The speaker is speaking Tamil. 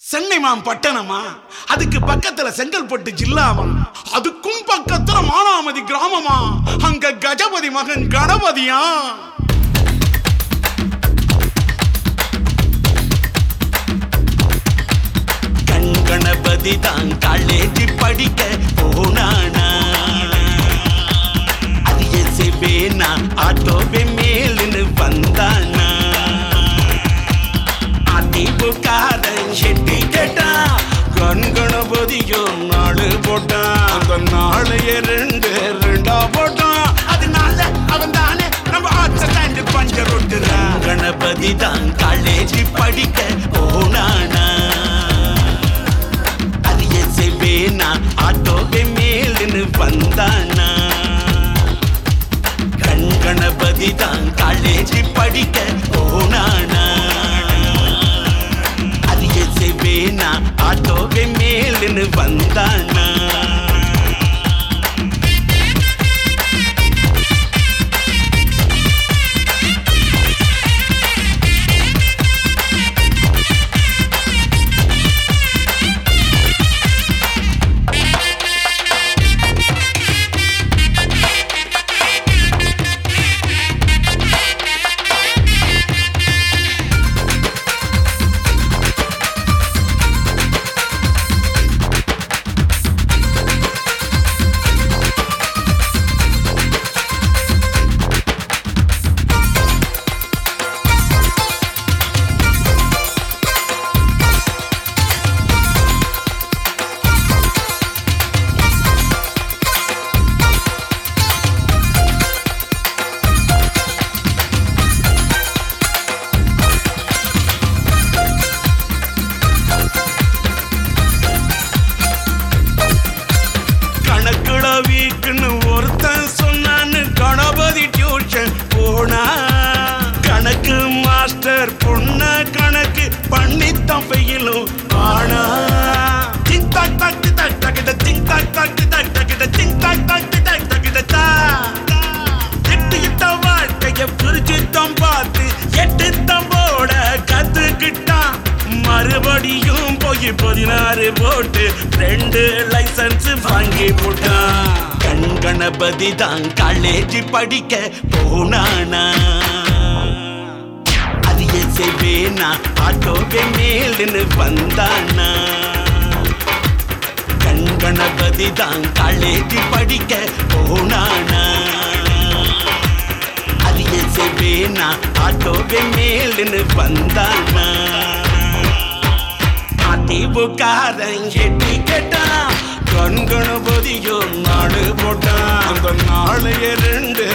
சென்னைமாம் பட்டணமா அதுக்கு பக்கத்துல செங்கல்பட்டு ஜில்லாமா அதுக்கும் பக்கத்துல மானாமதி கிராமமா அங்க கஜபதி மகன் கணபதியா கண் கணபதி தான் காலேஜ் படிக்க போனானா அரிய சிவேனா ஆட்டோவே மேலுன்னு வந்தானா அதிமுகாரன் செட்டி கேட்டான் கண் கணபதியும் நாடு போட்டான் அந்த நாளைய ரெண்டு ரெண்டா போட்டான் அதனால அவன் தானே நம்ம ஆட்சி ஸ்டாண்டு பஞ்சர் ஒட்டுறான் கணபதி தான் காலேஜ் படிக்க போனானா அரிய சிவேனா ஆட்டோவே மேலுன்னு வந்தானா கண் கணபதி தான் காலேஜ் படிக்க போனானா அரிய சிவேனா ஆட்டோவே மேலுன்னு வந்தானா கணக்குட வீக்குன்னு ஒருத்தன் சொன்னான்னு கணபதி டியூஷன் போனா கணக்கு மாஸ்டர் பொண்ண கணக்கு பண்ணித்தான் பெயிலும் ஆனா டிங் டாக் டாக் டி டாக் டாக் டிங் டாக் டாக் டி டாக் டாக் டிங் டாக் டாக் டி டாக் டாக் தா எட்டு இட்ட வாழ்க்கைய பிரிச்சுத்தான் பார்த்து எட்டு தம்போட கத்துக்கிட்டான் மறுபடியும் போய் பதினாறு போட்டு ரெண்டு லைசன்ஸ் வாங்கி போட்டான் கண் கணபதி தான் காலேஜ் படிக்க போனானா அரிய செய்வேனா ஆட்டோவே மேலுன்னு வந்தானா கண் கணபதி தான் காலேஜ் படிக்க போனானா அரிய செய்வேனா ஆட்டோவே மேலுன்னு வந்தானா அதிமுகாரன் எட்டி கேட்டான் கண்கணபதியும் நாடு போட்டான் அந்த நாளைய ரெண்டு